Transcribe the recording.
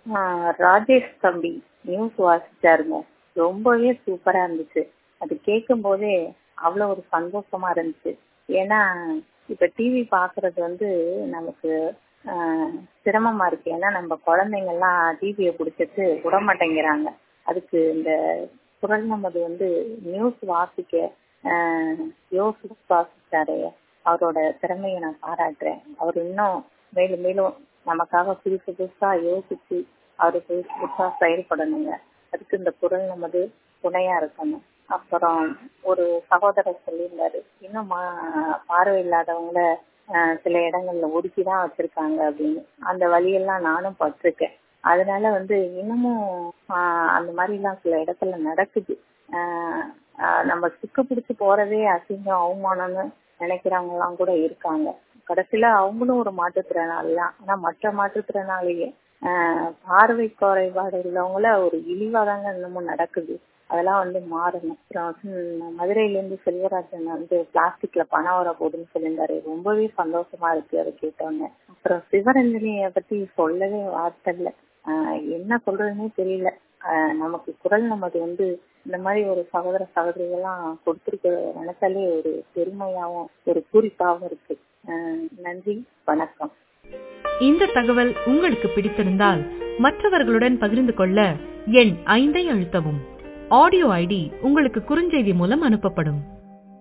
ஆஹ் ராஜேஷ் தம்பி நியூஸ் வாசிச்சாருங்க ரொம்பவே சூப்பரா இருந்துச்சு அது கேட்கும் போதே அவ்வளவு ஒரு சந்தோஷமா இருந்துச்சு ஏன்னா இப்ப டிவி பாக்குறது வந்து நமக்கு ஆஹ் சிரமமா இருக்கு ஏன்னா நம்ம குழந்தைங்க எல்லாம் டிவியை பிடிச்சிட்டு விட மாட்டேங்கிறாங்க அதுக்கு இந்த குரல் நமது வந்து நியூஸ் வாசிக்க ஆஹ் யோசிச்சு வாசிச்சாரு அவரோட திறமையை நான் பாராட்டுறேன் அவர் இன்னும் மேலும் மேலும் நமக்காக புதுசு புதுசா யோசிச்சு அவரு புதுசு புதுசா செயல்படணுங்க அதுக்கு இந்த குரல் நமது துணையா இருக்கணும் அப்புறம் ஒரு சகோதரர் சொல்லியிருந்தாரு இன்னும் மா- பார்வை இல்லாதவங்கள ஆஹ் சில இடங்கள்ல ஒதுக்கிதான் வச்சிருக்காங்க அப்படின்னு அந்த வழியெல்லாம் நானும் பட்டிருக்கேன் அதனால வந்து இன்னமும் ஆஹ் அந்த மாதிரி எல்லாம் சில இடத்துல நடக்குது ஆஹ் ஆஹ் நம்ம சிக்க பிடிச்சு போறதே அசிங்கம் அவமானம்னு நினைக்கிறவங்க எல்லாம் கூட இருக்காங்க கடைசியில அவங்களும் ஒரு மாற்றுத்திறனாளி தான் ஆனா மற்ற மாற்றுத்திறனாளிய ஆஹ் பார்வை குறைபாடு உள்ளவங்கள ஒரு இழிவாதாங்க இன்னமும் நடக்குது அதெல்லாம் வந்து மாறணும் அப்புறம் ஹம், மதுரையில இருந்து செல்வராஜன் வந்து பிளாஸ்டிக்ல பணம் வர போகுதுன்னு சொல்லியிருந்தாரு ரொம்பவே சந்தோஷமா இருக்கு அதை கேட்டோன்னே அப்புறம் சிவரஞ்சனிய பத்தி சொல்லவே வார்த்தை இல்ல ஆஹ் என்ன சொல்றதுன்னே தெரியல ஆஹ் நமக்கு குரல் நமது வந்து இந்த மாதிரி ஒரு சகோதர சகோதரிகள்லாம் கொடுத்திருக்க நினைச்சாலே ஒரு பெருமையாவும் ஒரு பூரிப்பாவும் இருக்கு ஆஹ் நன்றி வணக்கம் இந்த தகவல் உங்களுக்கு பிடித்திருந்தால் மற்றவர்களுடன் பகிர்ந்து கொள்ள எண் ஐந்தை அழுத்தவும் ஆடியோ ஐடி உங்களுக்கு குறுஞ்செய்தி மூலம் அனுப்பப்படும்